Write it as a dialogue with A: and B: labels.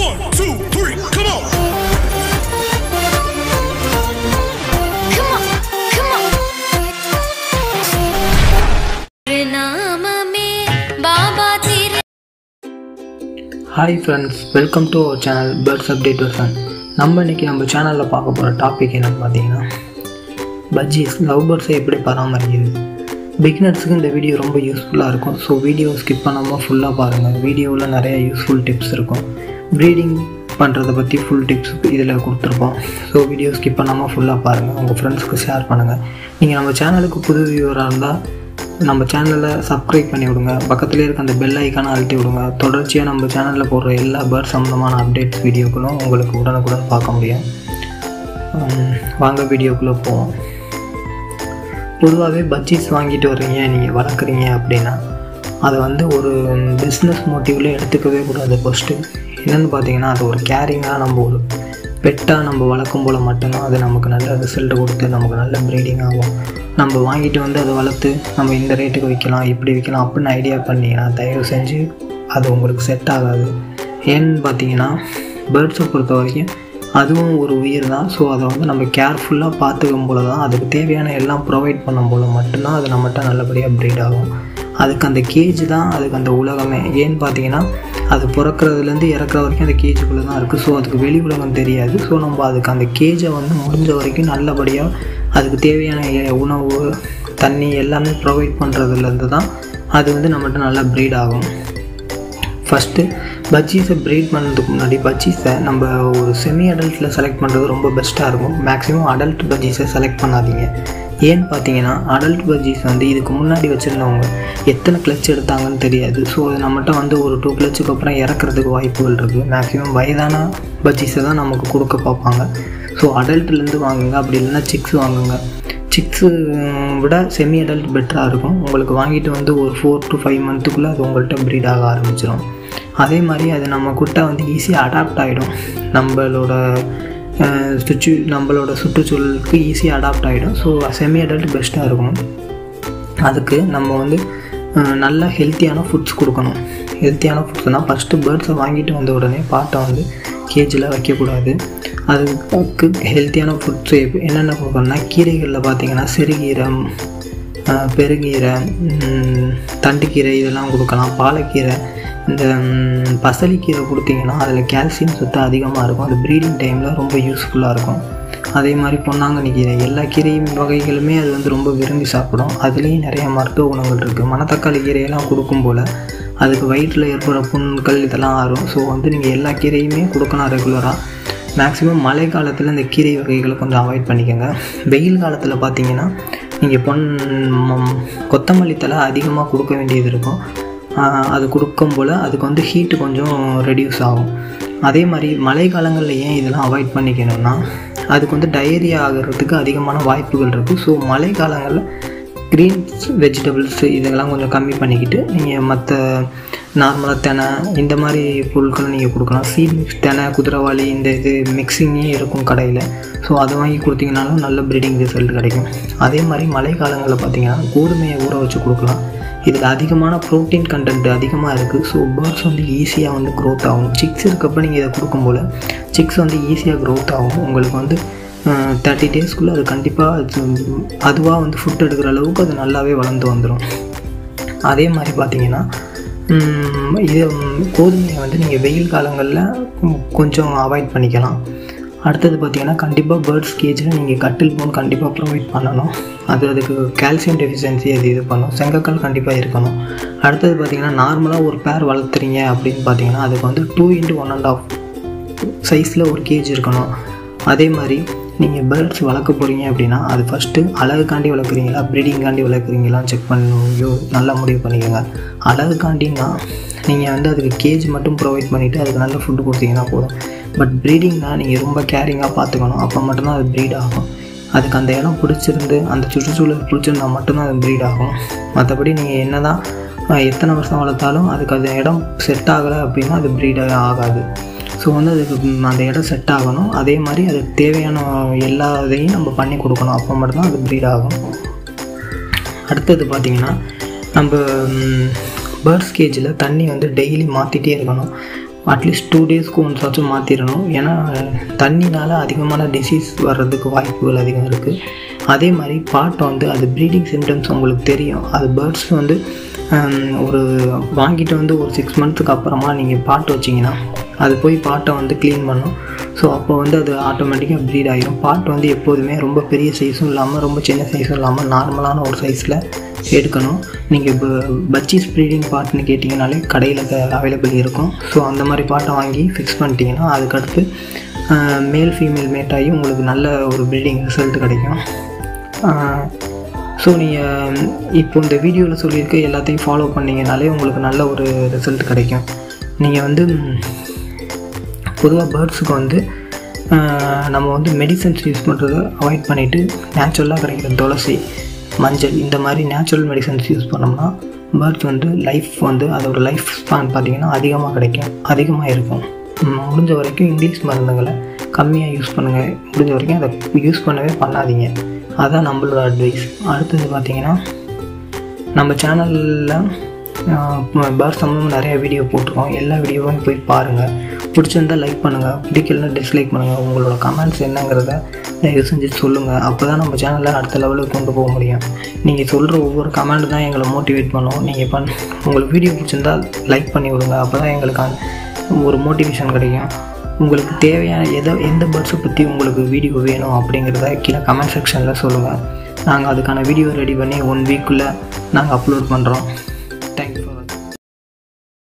A: One, two, three, come on.
B: Come on, come on. நாமமே பாபா திரு
C: hi friends welcome to our channel birds update version நம்ம இன்றைக்கி நம்ம சேனலில் பார்க்க போகிற டாபிக் என்னென்னு பார்த்தீங்கன்னா பஜ்ஜீஸ் லவ் பேர்ட்ஸை எப்படி பராமரிக்கிறது பிகினர்ஸுக்கு இந்த வீடியோ ரொம்ப யூஸ்ஃபுல்லாக இருக்கும் ஸோ வீடியோ ஸ்கிப் பண்ணாமல் ஃபுல்லாக பாருங்கள் வீடியோவில் நிறைய யூஸ்ஃபுல் டிப்ஸ் இருக்கும் ப்ரீடிங் பண்ணுறதை பற்றி ஃபுல் டிப்ஸ் இதில் கொடுத்துருப்போம் ஸோ வீடியோ ஸ்கிப் பண்ணாமல் ஃபுல்லாக பாருங்கள் உங்கள் ஃப்ரெண்ட்ஸ்க்கு ஷேர் பண்ணுங்கள் நீங்கள் நம்ம சேனலுக்கு புது வியூவராக இருந்தால் நம்ம சேனலை சப்ஸ்கிரைப் பண்ணி விடுங்க பக்கத்துலேயே இருக்க அந்த பெல் ஐக்கானை அழுத்தி விடுங்க தொடர்ச்சியாக நம்ம சேனலில் போடுற எல்லா பேர்ட் சம்மந்தமான அப்டேட்ஸ் வீடியோக்களும் உங்களுக்கு உடனுக்குடன் பார்க்க முடியும் உம், வாங்க வீடியோக்குள்ளே போவோம் பொதுவாகவே பட்ஜெட்ஸ் வாங்கிட்டு வர்றீங்க நீங்கள் வளர்க்குறீங்க அப்படின்னா அதை வந்து ஒரு பிஸ்னஸ் மோட்டிவில் எடுத்துக்கவே கூடாது ஃபஸ்ட்டு என்னென்னு பார்த்தீங்கன்னா அது ஒரு கேரிங்காக நம்ம ஒரு பெட்டாக நம்ம வளர்க்கும் போல் மட்டும்தான் அது நமக்கு நல்ல ரிசல்ட் கொடுத்து நமக்கு நல்ல ப்ரீடிங் ஆகும் நம்ம வாங்கிட்டு வந்து அதை வளர்த்து நம்ம இந்த ரேட்டுக்கு விற்கலாம் இப்படி விற்கலாம் அப்படின்னு ஐடியா பண்ணிங்கன்னா தயவு செஞ்சு அது உங்களுக்கு செட் ஆகாது ஏன்னு பார்த்தீங்கன்னா பேர்ட்ஸை பொறுத்த வரைக்கும் அதுவும் ஒரு உயிர் தான் ஸோ அதை வந்து நம்ம கேர்ஃபுல்லாக பார்த்துக்கும் போல தான் அதுக்கு தேவையான எல்லாம் ப்ரொவைட் பண்ணும் போல் மட்டும்தான் அது நம்மகிட்ட நல்லபடியாக ப்ரீட் ஆகும் அதுக்கு அந்த கேஜ் தான் அதுக்கு அந்த உலகமே ஏன்னு பார்த்தீங்கன்னா அது பிறக்கிறதுலேருந்து இறக்குற வரைக்கும் அந்த கேஜுக்குள்ளே தான் இருக்குது ஸோ அதுக்கு வெளி உலகம் தெரியாது ஸோ நம்ம அதுக்கு அந்த கேஜை வந்து முடிஞ்ச வரைக்கும் நல்லபடியாக அதுக்கு தேவையான எ- உணவு தண்ணி எல்லாமே ப்ரொவைட் பண்ணுறதுலேருந்து தான் அது வந்து நம்மகிட்ட நல்லா ப்ரீட் ஆகும் ஃபஸ்ட்டு பஜ்ஜீஸை ப்ரீட் பண்ணுறதுக்கு முன்னாடி பஜ்ஜீஸை நம்ம ஒரு செமி அடல்ட்டில் செலக்ட் பண்ணுறது ரொம்ப பெஸ்ட்டாக இருக்கும் மேக்ஸிமம் அடல்ட் பஜ்ஜீஸை செலக்ட் பண்ணாதீங்க ஏன்னு பார்த்தீங்கன்னா அடல்ட் பஜ்ஜீஸ் வந்து இதுக்கு முன்னாடி வச்சுருந்தவங்க எத்தனை கிளச் எடுத்தாங்கன்னு தெரியாது ஸோ அது நம்மகிட்ட வந்து ஒரு டூ கிளச்சுக்கு அப்புறம் இறக்குறதுக்கு வாய்ப்புகள் இருக்குது மேக்ஸிமம் வயதான பஜ்ஜீஸை தான் நமக்கு கொடுக்க பார்ப்பாங்க ஸோ அடல்ட்லேருந்து வாங்குங்க அப்படி இல்லைன்னா சிக்ஸ் வாங்குங்க சிக்ஸு விட செமி அடல்ட் பெட்டராக இருக்கும் உங்களுக்கு வாங்கிட்டு வந்து ஒரு ஃபோர் டு ஃபைவ் மந்த்துக்குள்ளே அது உங்கள்கிட்ட ப்ரீட் ஆக ஆரம்பிச்சிடும் அதே மாதிரி அது நம்ம கிட்ட வந்து ஈஸியாக அடாப்ட் ஆகிடும் நம்மளோட சுச்சு நம்மளோட சுற்றுச்சூழலுக்கு ஈஸியாக அடாப்ட் ஆகிடும் ஸோ செமி அடல்ட் பெஸ்ட்டாக இருக்கும் அதுக்கு நம்ம வந்து அஹ், நல்ல ஹெல்த்தியான ஃபுட்ஸ் கொடுக்கணும் ஹெல்த்தியான ஃபுட்ஸ்னால் ஃபஸ்ட்டு பேர்ட்ஸை வாங்கிட்டு வந்த உடனே பாட்டை வந்து கேஜில் வைக்கக்கூடாது அதுக்கு ஹெல்த்தியான ஃபுட்ஸ் என்னென்ன கொடுக்கணும்னா கீரைகளில் பார்த்தீங்கன்னா சிறுகீரை அஹ், பெருங்கீரை ம், தண்டுக்கீரை இதெல்லாம் கொடுக்கலாம் பாலக்கீரை இந்த ம், பசலிக்கீரை கொடுத்தீங்கன்னா அதில் கால்சியம் சத்து அதிகமாக இருக்கும் அது ப்ரீடிங் டைமில் ரொம்ப யூஸ்ஃபுல்லாக இருக்கும் அதே மாதிரி பொன்னாங்கண்ணி கீரை எல்லா கீரையும் வகைகளுமே அது வந்து ரொம்ப விரும்பி சாப்பிடும் அதுலேயும் நிறைய மருத்துவ குணங்கள் இருக்குது மணத்தக்காளி கீரையெல்லாம் கொடுக்கும் போல் அதுக்கு வயிற்றில் ஏற்படுற புண்கள் இதெல்லாம் ஆறும் ஸோ வந்து நீங்கள் எல்லா கீரையுமே கொடுக்கலாம் ரெகுலராக மேக்ஸிமம் மழை காலத்தில் இந்த கீரை வகைகளை கொஞ்சம் அவாய்ட் பண்ணிக்கோங்க வெயில் காலத்தில் பார்த்தீங்கன்னா நீங்கள் பொன் ம- கொத்தமல்லி தழை அதிகமாக கொடுக்க வேண்டியது இருக்கும் ஆஹ் அது கொடுக்கும் போல் அதுக்கு வந்து ஹீட்டு கொஞ்சம் ரெடியூஸ் ஆகும் அதே மாதிரி மழை காலங்களில் ஏன் இதெல்லாம் அவாய்ட் பண்ணிக்கணும்னா அதுக்கு வந்து டயரியா ஆகிறதுக்கு அதிகமான வாய்ப்புகள் இருக்குது ஸோ மழை காலங்களில் க்ரீன்ஸ் வெஜிடபிள்ஸ் இதெல்லாம் கொஞ்சம் கம்மி பண்ணிக்கிட்டு நீங்கள் மற்ற நார்மலாக தெனை இந்த மாதிரி பொருட்கள் நீங்கள் கொடுக்கலாம் சீட் மிக்ஸ் தெனை குதிரவாளி இந்த இது மிக்சிங்கே இருக்கும் கடையில் ஸோ அதை வாங்கி கொடுத்தீங்கனாலும் நல்ல ப்ரீடிங் ரிசல்ட் கிடைக்கும் அதே மாதிரி மழை காலங்களில் பார்த்தீங்கன்னா கோதுமையை ஊற வச்சு கொடுக்கலாம் இதில் அதிகமான ப்ரோட்டீன் கண்டென்ட் அதிகமாக இருக்குது ஸோ பேர்ட்ஸ் வந்து ஈஸியாக வந்து க்ரோத் ஆகும் சிக்ஸ் இருக்கப்போ நீங்கள் இதை கொடுக்கும் போல் சிக்ஸ் வந்து ஈஸியாக க்ரோத் ஆகும் உங்களுக்கு வந்து தேர்ட்டி டேஸ்க்குள்ளே அது கண்டிப்பாக அதுவாக வந்து ஃபுட் எடுக்கிற அளவுக்கு அது நல்லாவே வளர்ந்து வந்துடும் அதே மாதிரி பார்த்தீங்கன்னா ம், இது ம், கோதுமையை வந்து நீங்கள் வெயில் காலங்களில் ம், கொஞ்சம் அவாய்ட் பண்ணிக்கலாம் அடுத்தது பார்த்தீங்கன்னா கண்டிப்பாக பேர்ட்ஸ் கேஜில் நீங்கள் கட்டில் போன் கண்டிப்பாக ப்ரொவைட் பண்ணணும் அது அதுக்கு கால்சியம் டெஃபிஷியன்சி அது இது பண்ணும் செங்கக்கால் கண்டிப்பாக இருக்கணும் அடுத்தது பார்த்தீங்கன்னா நார்மலாக ஒரு பேர் வளர்த்துறீங்க அப்படின்னு பார்த்தீங்கன்னா அதுக்கு வந்து two into one and half சைஸில் ஒரு கேஜ் இருக்கணும் அதே மாதிரி நீங்கள் பேர்ட்ஸ் வளர்க்க போகிறீங்க அப்படின்னா அது ஃபஸ்ட்டு அழகுக்காண்டி வளர்க்குறீங்களா ப்ரீடிங்காண்டி வளர்க்குறீங்களான்னு செக் பண்ணி நல்லா முடிவு பண்ணிக்கோங்க அழகுக்காண்டின்னா நீங்கள் வந்து அதுக்கு கேஜ் மட்டும் ப்ரொவைட் பண்ணிவிட்டு அதுக்கு நல்ல ஃபுட்டு கொடுத்தீங்கன்னா போதும் பட் ப்ரீடிங்னா நீங்கள் ரொம்ப கேரிங்காக பார்த்துக்கணும் அப்போ மட்டும்தான் அது ப்ரீட் ஆகும் அதுக்கு அந்த இடம் பிடிச்சிருந்து அந்த சுற்றுச்சூழல் பிடிச்சிருந்தா மட்டும்தான் அது ப்ரீட் ஆகும் மற்றபடி நீங்கள் என்ன தான் எத்தனை வருஷம் வளர்த்தாலும் அதுக்கு அந்த இடம் செட் ஆகலை அப்படின்னா அது ப்ரீட் ஆகாது ஸோ வந்து அதுக்கு ம், அந்த இடம் செட் ஆகணும் அதே மாதிரி அதுக்கு தேவையான எல்லா இதையும் நம்ம பண்ணி கொடுக்கணும் அப்போ மட்டும்தான் அது ப்ரீட் ஆகும் அடுத்தது பார்த்திங்கன்னா நம்ம பேர்ட்ஸ் கேஜில் தண்ணி வந்து டெய்லி மாற்றிட்டே இருக்கணும் அட்லீஸ்ட் டூ டேஸ்க்கு ஒன்ஸாச்சும் மாற்றிடணும் ஏன்னா தண்ணினால் அதிகமான டிசீஸ் வர்றதுக்கு வாய்ப்புகள் அதிகம் இருக்குது அதே மாதிரி பாட்டை வந்து அது ப்ரீடிங் சிம்டம்ஸ் உங்களுக்கு தெரியும் அது பேர்ட்ஸ் வந்து ஹம், ஒரு வாங்கிட்டு வந்து ஒரு சிக்ஸ் மந்த்துக்கு அப்புறமா நீங்கள் பாட்டு வச்சிங்கன்னா அது போய் பாட்டை வந்து க்ளீன் பண்ணும் ஸோ அப்போ வந்து அது ஆட்டோமேட்டிக்காக ப்ரீட் ஆகிரும் பாட்டு வந்து எப்போதுமே ரொம்ப பெரிய சைஸும் இல்லாமல் ரொம்ப சின்ன சைஸும் இல்லாமல் நார்மலான ஒரு சைஸில் எடுக்கணும் நீங்கள் இப்போ பச்சீஸ் ப்ரீடிங் பாட்டுன்னு கேட்டிங்கனாலே கடையில் அவைலபிள் இருக்கும் ஸோ அந்த மாதிரி பாட்டை வாங்கி ஃபிக்ஸ் பண்ணிட்டீங்கன்னா அதுக்கடுத்து மேல் ஃபீமேல் மேட் ஆகி உங்களுக்கு நல்ல ஒரு ப்ரீடிங் ரிசல்ட் கிடைக்கும் ஸோ நீங்கள் இப்போ இந்த வீடியோவில் சொல்லியிருக்க எல்லாத்தையும் ஃபாலோ பண்ணிங்கனாலே உங்களுக்கு நல்ல ஒரு ரிசல்ட் கிடைக்கும் நீங்கள் வந்து பொதுவாக பேர்ட்ஸுக்கு வந்து ஆஹ், நம்ம வந்து மெடிசன்ஸ் யூஸ் பண்ணுறத அவாய்ட் பண்ணிவிட்டு நேச்சுரலாக கிடைக்கிற துளசி மஞ்சள் இந்த மாதிரி நேச்சுரல் மெடிசன்ஸ் யூஸ் பண்ணோம்னா பேர்ட்ஸ் வந்து லைஃப் வந்து அதோட லைஃப் ஸ்பான் பார்த்திங்கன்னா அதிகமாக கிடைக்கும் அதிகமாக இருக்கும் ம், முடிஞ்ச வரைக்கும் இங்கிலீஷ் மருந்துகளை கம்மியாக யூஸ் பண்ணுங்கள் முடிஞ்ச வரைக்கும் அதை யூஸ் பண்ணவே பண்ணாதீங்க அதான் நம்மளோட அட்வைஸ் அடுத்தது பார்த்திங்கன்னா நம்ம சேனலில் பேர்ட் சம்மந்தமாக நிறைய வீடியோ போட்டிருக்கோம் எல்லா வீடியோவும் போய் பாருங்கள் பிடிச்சிருந்தா லைக் பண்ணுங்கள் பிடிக்கலன்னா டிஸ்லைக் பண்ணுங்கள் உங்களோட கமெண்ட்ஸ் என்னங்கிறத தயவு செஞ்சு சொல்லுங்கள் அப்போ தான் நம்ம சேனலில் அடுத்த லெவலுக்கு கொண்டு போக முடியும் நீங்கள் சொல்கிற ஒவ்வொரு கமெண்ட் தான் எங்களை மோட்டிவேட் பண்ணும் நீங்கள் பண் உங்களுக்கு வீடியோ பிடிச்சிருந்தா லைக் பண்ணி விடுங்க அப்போ தான் எங்களுக்கு அந்த ஒரு மோட்டிவேஷன் கிடைக்கும் உங்களுக்கு தேவையான எதை எந்த பேர்ட்ஸை பற்றி உங்களுக்கு வீடியோ வேணும் அப்படிங்கிறத கீழே கமெண்ட் செக்ஷனில் சொல்லுங்கள் நாங்கள் அதுக்கான வீடியோ ரெடி பண்ணி ஒன் வீக்குள்ளே நாங்கள் அப்லோட் பண்ணுறோம்